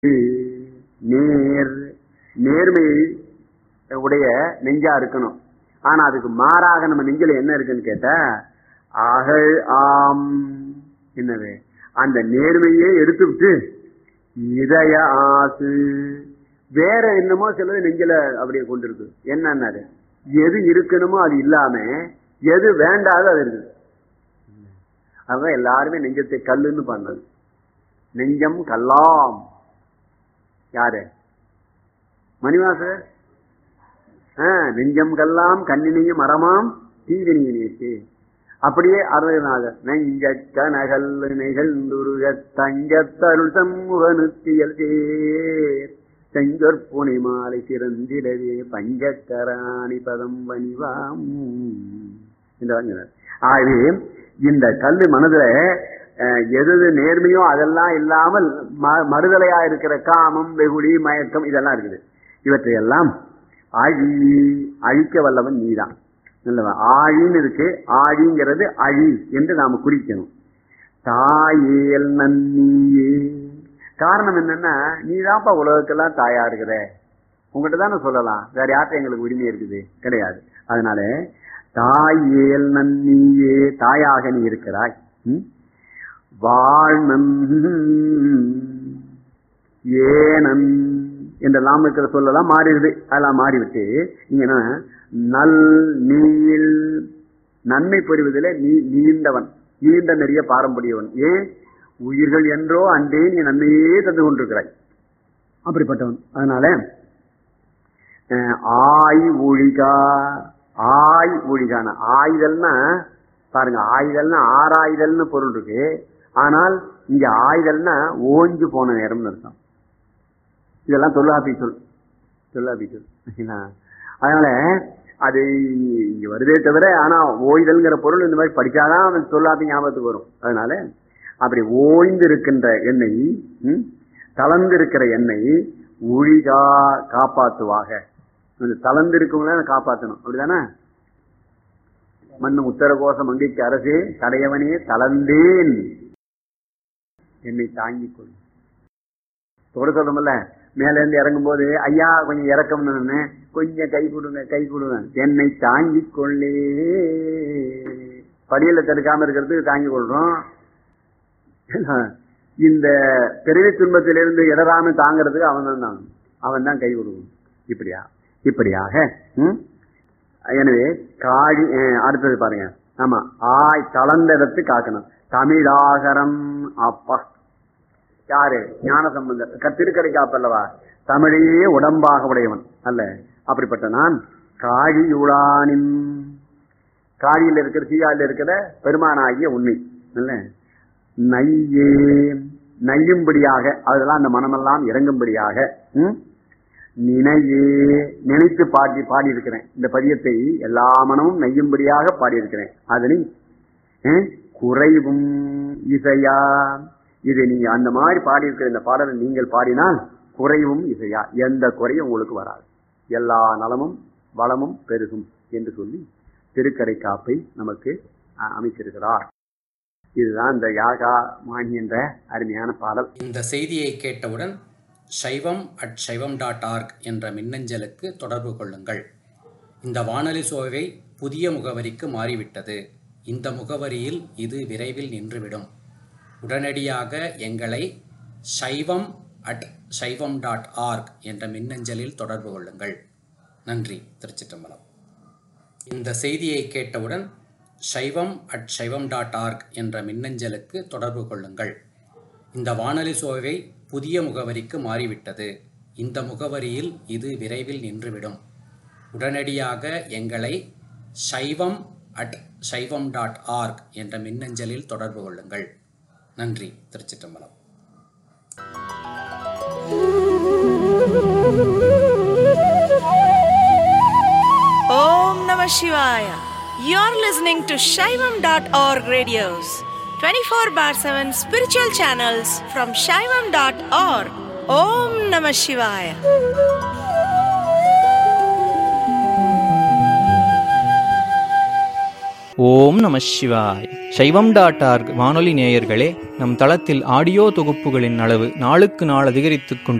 நேர் நேர்மையை உடைய நெஞ்சா இருக்கணும் ஆனா அதுக்கு மாறாக நம்ம நெஞ்சில என்ன இருக்குன்னு கேட்டா அகழ் ஆம் என்னது அந்த நேர்மையே எடுத்து விட்டு இதய ஆசு வேற என்னமோ சிலது நெஞ்சில அப்படியே கொண்டு இருக்கு என்னன்னாரு எது இருக்கணுமோ அது இல்லாம எது வேண்டாதோ அது இருக்குது அதான் எல்லாருமே நெஞ்சத்தை கல்லுன்னு பண்ணது நெஞ்சம் கல்லாம் யாரு மணிவாசர் நெஞ்சம் கல்லாம் கண்ணினையும் மரமாம் தீவினியை நீட்டு அப்படியே அருணநாதர் நெஞ்ச கனகல் நிகழ்ந்துருக தஞ்சத்தருள் சமூகனுத்தியல் சேர் செஞ்சொற்புனை மாலை சிறந்திடவே பஞ்சக்கராணி பதம் வணிவாம் என்று ஆகவே இந்த கல்லு மனதுல எது நேர்மையோ அதெல்லாம் இல்லாமல் மறுதலையா இருக்கிற காமம் வெகுளி மயக்கம் இதெல்லாம் இருக்குது இவற்றையெல்லாம் அழி அழிக்க வல்லவன் நீதான் நல்லவன் ஆழின்னு இருக்கு ஆழிங்கிறது அழி என்று நாம குறிக்கணும் தாயேல் நன்னியே காரணம் என்னன்னா நீதான்ப்பா உலகத்துக்கெல்லாம் தாயா இருக்கிற உங்ககிட்ட தானே சொல்லலாம் வேற யார்கிட்ட எங்களுக்கு உரிமை இருக்குது கிடையாது அதனால தாயேல் நன்னியே தாயாக நீ இருக்கிறாய் வாழ்நன் ஏனன் என்றெல்லாம் இருக்கிற சொல்லலாம் மாறிடுது அதெல்லாம் மாறிவிட்டு இங்க நல் நீள் நன்மை புரிவதில் நீ நீண்டவன் நீண்ட நிறைய பாரம்பரியவன் ஏன் உயிர்கள் என்றோ அன்றே நீ நன்மையே தந்து கொண்டிருக்கிறாய் அப்படிப்பட்டவன் அதனால ஆய் ஒழிகா ஆய் ஒழிகான ஆயுதல்னா பாருங்க ஆயுதல்னா ஆறாயுதல்னு பொருள் இருக்கு ஆனால் இங்க ஆயுதல்னா ஓஞ்சு போன நேரம்னு அர்த்தம் இதெல்லாம் தொல்லாப்பி சொல் தொல்லாப்பி சொல் அதனால அது இங்க வருதே தவிர ஆனா ஓய்தல்ங்கிற பொருள் இந்த மாதிரி படிச்சாதான் அவன் தொல்லாப்பி ஞாபகத்துக்கு வரும் அதனால அப்படி ஓய்ந்து இருக்கின்ற எண்ணெய் தளர்ந்து இருக்கிற எண்ணெய் ஒழிகா காப்பாத்துவாக தளர்ந்து இருக்கவங்கள காப்பாற்றணும் அப்படிதானே மண்ணும் உத்தர கோஷம் மங்கைக்கு அரசே தடையவனே தளர்ந்தேன் என்னை தாங்கிக் கொள் தொட சொல்றோம்ல மேல இருந்து இறங்கும் போது ஐயா கொஞ்சம் இறக்கம்னு கொஞ்சம் கை கொடுங்க கை கொடுங்க என்னை தாங்கிக் கொள்ளே படியில தடுக்காம இருக்கிறதுக்கு தாங்கிக் கொள்றோம் இந்த பிறவி துன்பத்திலிருந்து இடராம தாங்கிறதுக்கு அவன் தான் தான் அவன் தான் கை கொடுக்கணும் இப்படியா இப்படியாக எனவே காடி அடுத்தது பாருங்க ஆமா ஆய் கலந்த இடத்து காக்கணும் தமிழாகரம் அப்பா யாரு ஞான சம்பந்தர் திருக்கடை காப்பல்லவா தமிழையே உடம்பாக உடையவன் அல்ல அப்படிப்பட்ட நான் காழியுளானின் காழியில் இருக்கிற சீயாவில் இருக்கிற பெருமானாகிய உண்மை அல்ல நையே நையும்படியாக அதெல்லாம் அந்த மனமெல்லாம் இறங்கும்படியாக நினையே நினைத்து பாடி பாடியிருக்கிறேன் இந்த பதியத்தை எல்லா மனமும் நெய்யும்படியாக பாடியிருக்கிறேன் அதனை குறைவும் இசையா இதை நீங்க அந்த மாதிரி பாடியிருக்கிற இந்த பாடலை நீங்கள் பாடினால் குறைவும் இசையா எந்த குறையும் உங்களுக்கு வராது எல்லா நலமும் வளமும் பெருகும் என்று சொல்லி திருக்கரை காப்பை நமக்கு அமைச்சிருக்கிறார் இதுதான் இந்த யாகா மாணி என்ற அருமையான பாடல் இந்த செய்தியை கேட்டவுடன் சைவம் அட் சைவம் டாட் ஆர்க் என்ற மின்னஞ்சலுக்கு தொடர்பு கொள்ளுங்கள் இந்த வானொலி சோவை புதிய முகவரிக்கு மாறிவிட்டது இந்த முகவரியில் இது விரைவில் நின்றுவிடும் உடனடியாக எங்களை சைவம் அட் சைவம் டாட் ஆர்க் என்ற மின்னஞ்சலில் தொடர்பு கொள்ளுங்கள் நன்றி திருச்சிற்றம்பலம் இந்த செய்தியை கேட்டவுடன் சைவம் அட் சைவம் டாட் ஆர்க் என்ற மின்னஞ்சலுக்கு தொடர்பு கொள்ளுங்கள் இந்த வானொலி சோவை புதிய முகவரிக்கு மாறிவிட்டது இந்த முகவரியில் இது விரைவில் நின்றுவிடும் உடனடியாக எங்களை சைவம் அட் சைவம் டாட் ஆர்க் என்ற மின்னஞ்சலில் தொடர்பு கொள்ளுங்கள் நன்றி திருச்சிற்றம்பலம் ஓம் நம சிவாய you are listening to Shaivam dot org radios 24 bar 7 spiritual channels from shaivam.org. Om Namah Shivaya. ஓம் நம சிவாய் சைவம் டாட் ஆர்க் வானொலி நேயர்களே நம் தளத்தில் ஆடியோ தொகுப்புகளின் அளவு நாளுக்கு நாள் அதிகரித்துக் கொண்டு